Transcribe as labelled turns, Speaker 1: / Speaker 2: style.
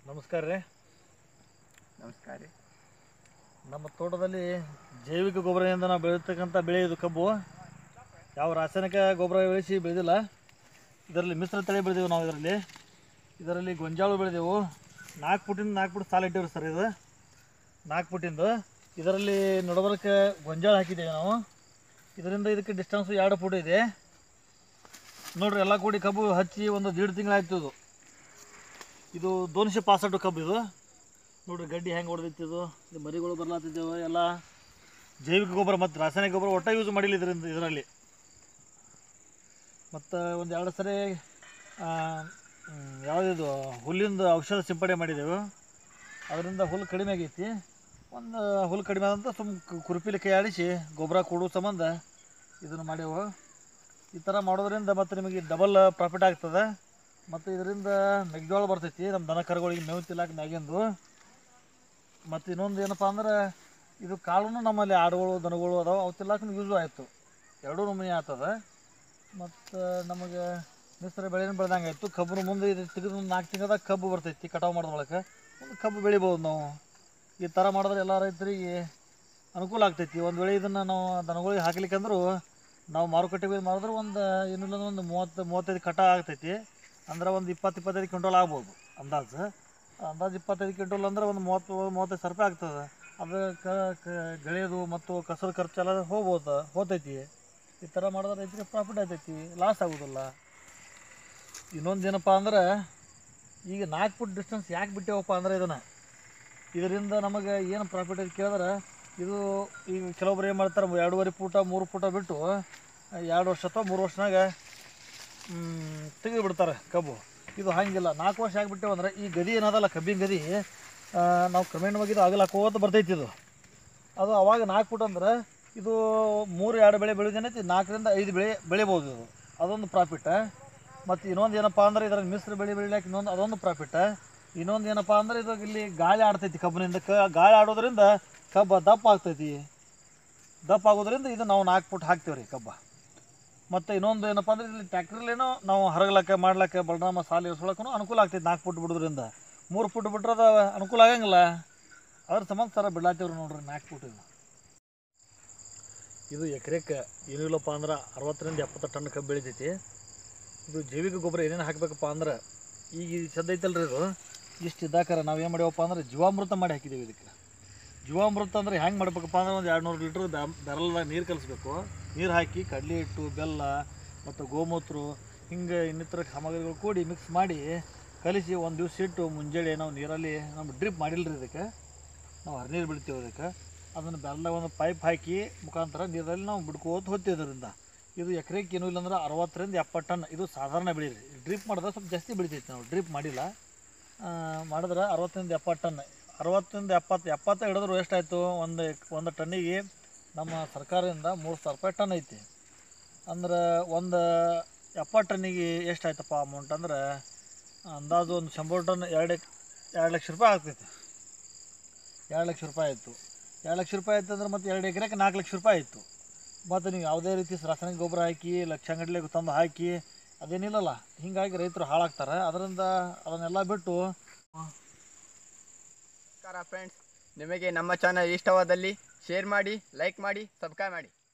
Speaker 1: ನಮಸ್ಕಾರ ರೀ
Speaker 2: ನಮಸ್ಕಾರ ರೀ
Speaker 1: ನಮ್ಮ ತೋಟದಲ್ಲಿ ಜೈವಿಕ ಗೊಬ್ಬರದಿಂದ ನಾವು ಬೆಳೀತಕ್ಕಂಥ ಬೆಳೆ ಇದು ಕಬ್ಬು ಯಾವ ರಾಸಾಯನಿಕ ಗೊಬ್ಬರ ಬೆಳೆಸಿ ಬೆಳೆದಿಲ್ಲ ಇದರಲ್ಲಿ ಮಿಶ್ರ ತಳಿ ಬೆಳೆದೆವು ನಾವು ಇದರಲ್ಲಿ ಇದರಲ್ಲಿ ಗೊಂಜಾಳ ಬೆಳೆದೆವು ನಾಲ್ಕು ಫುಟಿಂದ ನಾಲ್ಕು ಫುಟ್ ಸಾಲ ಇಟ್ಟಿವ್ರಿ ಸರ್ ಇದು ನಾಲ್ಕು ಫುಟಿಂದು ಇದರಲ್ಲಿ ನಡಬರ್ಕ ಗೊಂಜಾಳ ಹಾಕಿದ್ದೇವೆ ನಾವು ಇದರಿಂದ ಇದಕ್ಕೆ ಡಿಸ್ಟೆನ್ಸು ಎರಡು ಫುಟ್ ಇದೆ ನೋಡ್ರಿ ಎಲ್ಲ ಕೂಡಿ ಕಬ್ಬು ಹಚ್ಚಿ ಒಂದು ದೀಡ್ ತಿಂಗಳಾಯ್ತು ಇದು ಇದು ದೋನ್ಶೆ ಪಾಸಟ್ಟು ಕಬ್ಬು ಇದು ನೋಡ್ರಿ ಗಡ್ಡಿ ಹೆಂಗೆ ಹೊಡೆದೈತಿ ಇದು ಇದು ಮರಿಗಳು ಬರ್ಲಾತಿದ್ದೇವೆ ಎಲ್ಲ ಜೈವಿಕ ಗೊಬ್ಬರ ಮತ್ತು ರಾಸಾಯನಿಕ ಗೊಬ್ಬರ ಒಟ್ಟ ಯೂಸ್ ಮಾಡಿಲ್ಲ ಇದರಿಂದ ಇದರಲ್ಲಿ ಮತ್ತು ಒಂದು ಎರಡು ಸರಿ ಆ, ಮ್, ಯಾವುದಿದು ಹುಲ್ಲಿಂದ ಔಷಧ ಸಿಂಪಡಣೆ ಮಾಡಿದೆವು ಅದರಿಂದ ಹುಲ್ಲು ಕಡಿಮೆ ಆಗೈತಿ ಒಂದು ಹುಲ್ಲು ಕಡಿಮೆ ಆದಂತ ಸುಮ್ ಕು- ಕುರುಪಿಲಿ ಕೈ ಆಡಿಸಿ ಗೊಬ್ಬರ ಕೊಡೋ ಸಂಬಂಧ ಇದನ್ನು ಮಾಡ್ಯವು ಈ ಥರ ಮಾಡೋದ್ರಿಂದ ಮತ್ತು ನಿಮಗೆ ಡಬಲ್ ಪ್ರಾಫಿಟ್ ಆಗ್ತದೆ ಮತ್ತು ಇದರಿಂದ ಮೆಕ್ಜೋಳ ಬರ್ತೈತಿ ನಮ್ಮ ದನ ಕರುಗಳಿಗೆ ಮೇವು ತಿನ್ನಕ್ಕೆ ಮ್ಯಾಗಿಂದು ಮತ್ತು ಇನ್ನೊಂದು ಏನಪ್ಪ ಅಂದ್ರೆ ಇದು ಕಾಳು ನಮ್ಮಲ್ಲಿ ಆಡುಗಳು ದನಗಳು ಅದಾವೆ ಅವು ತಿನ್ನಕ್ಕೆ ಯೂಸು ಆಯಿತು ಎರಡೂ ನಮೂನಿ ಆಗ್ತದೆ ಮತ್ತು ನಮಗೆ ಮಿಶ್ರ ಬೆಳೆನ ಬೆಳ್ದಂಗೆ ಆಯಿತು ಕಬ್ಬು ಮುಂದೆ ಇದು ತೆಗೆದು ಒಂದು ನಾಲ್ಕು ತಿಂಗಳದಾಗ ಕಬ್ಬು ಬರ್ತೈತಿ ಕಟಾವು ಮಾಡಿದ ಬಳಿಕ ಒಂದು ಕಬ್ಬು ಬೆಳಿಬೋದು ನಾವು ಈ ಥರ ಮಾಡಿದ್ರೆ ಎಲ್ಲ ರೈತರಿಗೆ ಅನುಕೂಲ ಆಗ್ತೈತಿ ಒಂದು ವೇಳೆ ಇದನ್ನು ನಾವು ದನಗಳಿಗೆ ಹಾಕ್ಲಿಕ್ಕೆ ಅಂದರೂ ನಾವು ಮಾರುಕಟ್ಟೆಗೆ ಮಾಡಿದ್ರೆ ಒಂದು ಏನಿಲ್ಲ ಅಂದ್ರೆ ಒಂದು ಮೂವತ್ತು ಮೂವತ್ತೈದು ಕಟ ಆಗ್ತೈತಿ ಅಂದ್ರೆ ಒಂದು ಇಪ್ಪತ್ತು ಇಪ್ಪತ್ತೈದು ಕ್ವಿಂಟಲ್ ಆಗ್ಬೋದು ಅಂದಾಜು ಅಂದಾಜು ಇಪ್ಪತ್ತೈದು ಕ್ವಿಂಟಲ್ ಅಂದ್ರೆ ಒಂದು ಮೂವತ್ತು ಮೂವತ್ತೈದು ಸಾವಿರ ರೂಪಾಯಿ ಆಗ್ತದೆ ಅದು ಕ ಕ- ಗೆಳೆಯೋದು ಮತ್ತು ಕಸದ ಖರ್ಚೆಲ್ಲ ಹೋಗ್ಬೋದು ಹೋತೈತಿ ಈ ಥರ ಮಾಡಿದ್ರೆ ರೈತರಿಗೆ ಪ್ರಾಫಿಟ್ ಆಗ್ತೈತಿ ಲಾಸ್ ಆಗೋದಿಲ್ಲ ಇನ್ನೊಂದು ಏನಪ್ಪ ಅಂದ್ರೆ ಈಗ ನಾಲ್ಕು ಫುಟ್ ಡಿಸ್ಟೆನ್ಸ್ ಯಾಕೆ ಬಿಟ್ಟೇವಪ್ಪ ಅಂದ್ರೆ ಇದನ್ನು ಇದರಿಂದ ನಮಗೆ ಏನು ಪ್ರಾಫಿಟ್ ಅಂತ ಕೇಳಿದ್ರೆ ಇದು ಈಗ ಕೆಲವೊಬ್ರು ಏನು ಮಾಡ್ತಾರೆ ಎರಡೂವರೆ ಫೂಟ ಮೂರು ಫೂಟ ಬಿಟ್ಟು ಎರಡು ವರ್ಷ ಅಥವಾ ಮೂರು ವರ್ಷನಾಗ ತೆಗೆದು ಬಿಡ್ತಾರೆ ಕಬ್ಬು ಇದು ಹಾಗಿಲ್ಲ ನಾಲ್ಕು ವರ್ಷ ಆಗಿಬಿಟ್ಟೆವು ಅಂದ್ರೆ ಈ ಗದಿ ಏನದಲ್ಲ ಕಬ್ಬಿನ ಗದಿ ಆ, ನಾವು ಕ್ರಮೇಣವಾಗಿ ಇದು ಅಗಲಾಕೋತ ಬರ್ತೈತಿ ಇದು ಅದು ಅವಾಗ ನಾಲ್ಕು ಫುಟ್ ಅಂದ್ರೆ ಇದು ಮೂರು ಎರಡು ಬೆಳೆ ಬೆಳೆದೇನೈತಿ ನಾಲ್ಕರಿಂದ ಐದು ಬೆಳೆ ಬೆಳಿಬೋದು ಇದು ಅದೊಂದು ಪ್ರಾಫಿಟ್ ಮತ್ತು ಇನ್ನೊಂದು ಏನಪ್ಪ ಅಂದ್ರೆ ಇದರ ಮಿಶ್ರ ಬೆಳೆ ಬೆಳಿಲಿಕ್ಕೆ ಇನ್ನೊಂದು ಅದೊಂದು ಪ್ರಾಫಿಟ್ ಇನ್ನೊಂದು ಏನಪ್ಪ ಅಂದ್ರೆ ಇದು ಇಲ್ಲಿ ಗಾಳಿ ಆಡ್ತೈತಿ ಕಬ್ಬಿನಿಂದ ಕ ಗಾಳಿ ಆಡೋದ್ರಿಂದ ಕಬ್ಬು ದಪ್ಪ ಆಗ್ತೈತಿ ದಪ್ಪ ಆಗೋದ್ರಿಂದ ಇದು ನಾವು ನಾಲ್ಕು ಫುಟ್ ಹಾಕ್ತೀವಿ ರೀ ಕಬ್ಬ ಮತ್ತು ಇನ್ನೊಂದು ಏನಪ್ಪ ಅಂದ್ರೆ ಇಲ್ಲಿ ಟ್ಯಾಕ್ಟ್ರಲ್ಲೇನೋ ನಾವು ಹರಗ್ಲಕ್ಕೆ ಮಾಡ್ಲಕ್ಕೆ ಬಲರಾಮ ಸಾಲ ಇರಿಸ್ಕೊಳಕ್ಕೂ ಅನುಕೂಲ ಆಗ್ತೈತಿ ನಾಲ್ಕು ಫುಟ್ ಬಿಡೋದ್ರಿಂದ ಮೂರು ಫುಟ್ ಬಿಟ್ರೆ ಅದು ಅನುಕೂಲ ಆಗಂಗಿಲ್ಲ ಅದ್ರ ಸಂಬಂಧ ಸರ ಬಿಡ್ಲಾತೀವ್ರಿ ನೋಡ್ರಿ ನಾಲ್ಕು ಫುಟ್ ಇದು ಇದು ಎಕರೆಕ್ಕೆ ಏನಿಲ್ಲಪ್ಪ ಅಂದ್ರೆ ಅರವತ್ತರಿಂದ ಎಪ್ಪತ್ತು ಟನ್ ಕಬ್ಬು ಬೆಳಿತೈತಿ ಇದು ಜೈವಿಕ ಗೊಬ್ಬರ ಏನೇನು ಹಾಕಬೇಕಪ್ಪ ಅಂದ್ರೆ ಈಗ ಇದು ಸದ್ದ ಐತಲ್ರಿ ಇದು ಇಷ್ಟು ಇದ್ದಾಕರ ನಾವು ಏನು ಮಾಡ್ಯವಪ್ಪ ಅಂದ್ರೆ ಜೀವಾಮೃತ ಮಾಡಿ ಹಾಕಿದ್ದೀವಿ ಇದಕ್ಕೆ ಜೀವಾಮೃತ ಅಂದ್ರೆ ಹೆಂಗೆ ಮಾಡ್ಬೇಕಪ್ಪ ಅಂದ್ರೆ ಒಂದು ಎರಡು ನೂರು ಲೀಟ್ರ್ ಬೆರಲ್ದಾಗ ನೀರು ಕಲಿಸ್ಬೇಕು ನೀರು ಹಾಕಿ ಕಡಲೆ ಹಿಟ್ಟು ಬೆಲ್ಲ ಮತ್ತು ಗೋಮೂತ್ರ ಹಿಂಗೆ ಇನ್ನಿತರ ಸಾಮಗ್ರಿಗಳು ಕೂಡಿ ಮಿಕ್ಸ್ ಮಾಡಿ ಕಲಿಸಿ ಒಂದು ದಿವ್ಸ ಇಟ್ಟು ಮುಂಜಾನೆ ನಾವು ನೀರಲ್ಲಿ ನಮ್ಮ ಡ್ರಿಪ್ ಮಾಡಿಲ್ಲ ರೀ ಇದಕ್ಕೆ ನಾವು ಹರಿನೀರು ಬಿಡ್ತೀವಿ ಅದಕ್ಕೆ ಅದನ್ನು ಬೆಲ್ಲದಾಗ ಒಂದು ಪೈಪ್ ಹಾಕಿ ಮುಖಾಂತರ ನೀರಲ್ಲಿ ನಾವು ಬಿಡ್ಕೋತ ಹೋಗ್ತೀವಿ ಇದರಿಂದ ಇದು ಎಕರೆಗೆ ಏನೂ ಇಲ್ಲ ಅಂದ್ರೆ ಅರವತ್ತರಿಂದ ಎಪ್ಪತ್ತು ಟನ್ ಇದು ಸಾಧಾರಣ ಬೆಳೆ ರೀ ಡ್ರಿಪ್ ಮಾಡಿದ್ರೆ ಸ್ವಲ್ಪ ಜಾಸ್ತಿ ಬೆಳಿತೈತಿ ನಾವು ಡ್ರಿಪ್ ಮಾಡಿಲ್ಲ ಆ, ಮಾಡಿದ್ರೆ ಅರವತ್ತರಿಂದ ಎಪ್ಪತ್ತು ಟನ್ ಅರವತ್ತರಿಂದ ಎಪ್ಪತ್ತು ಎಪ್ಪತ್ತು ಹಿಡಿದ್ರು ಎಷ್ಟಾಯಿತು ಒಂದು ಒಂದು ಟನ್ನಿಗೆ ನಮ್ಮ ಸರ್ಕಾರದಿಂದ ಮೂರು ಸಾವಿರ ರೂಪಾಯಿ ಟನ್ ಐತಿ ಅಂದ್ರೆ ಒಂದು ಎಪ್ಪತ್ತು ಟನ್ನಿಗೆ ಎಷ್ಟಾಯ್ತಪ್ಪ ಅಮೌಂಟ್ ಅಂದ್ರೆ ಅಂದಾಜು ಒಂದು ಶಂಬರ್ ಟನ್ ಎರಡು ಎಕ್- ಎರಡು ಲಕ್ಷ ರೂಪಾಯಿ ಆಗ್ತೈತಿ ಎರಡು ಲಕ್ಷ ರೂಪಾಯಿ ಆಯಿತು ಎರಡು ಲಕ್ಷ ರೂಪಾಯಿ ಆಯ್ತು ಅಂದ್ರೆ ಮತ್ತು ಎರಡು ಎಕರೆಗೆ ನಾಲ್ಕು ಲಕ್ಷ ರೂಪಾಯಿ ಆಯಿತು ಮತ್ತು ನೀವು ಯಾವುದೇ ರೀತಿ ರಾಸಾಯನಿಕ ಗೊಬ್ಬರ ಹಾಕಿ ಲಕ್ಷಗಟ್ಟಲೆ ತಂದು ಹಾಕಿ ಅದೇನಿಲ್ಲಲ್ಲ ಹೀಗಾಗಿ ರೈತರು ಹಾಳಾಗ್ತಾರೆ ಅದರಿಂದ ಅದನ್ನೆಲ್ಲ ಬಿಟ್ಟು
Speaker 2: ನಮಸ್ಕಾರ ಫ್ರೆಂಡ್ಸ್ ನಿಮಗೆ ನಮ್ಮ ಚಾನಲ್ ಇಷ್ಟವಾದಲ್ಲಿ ಶೇರ್ ಮಾಡಿ ಲೈಕ್ ಮಾಡಿ ಸಬ್ಸ್ಕ್ರೈಬ್ ಮಾಡಿ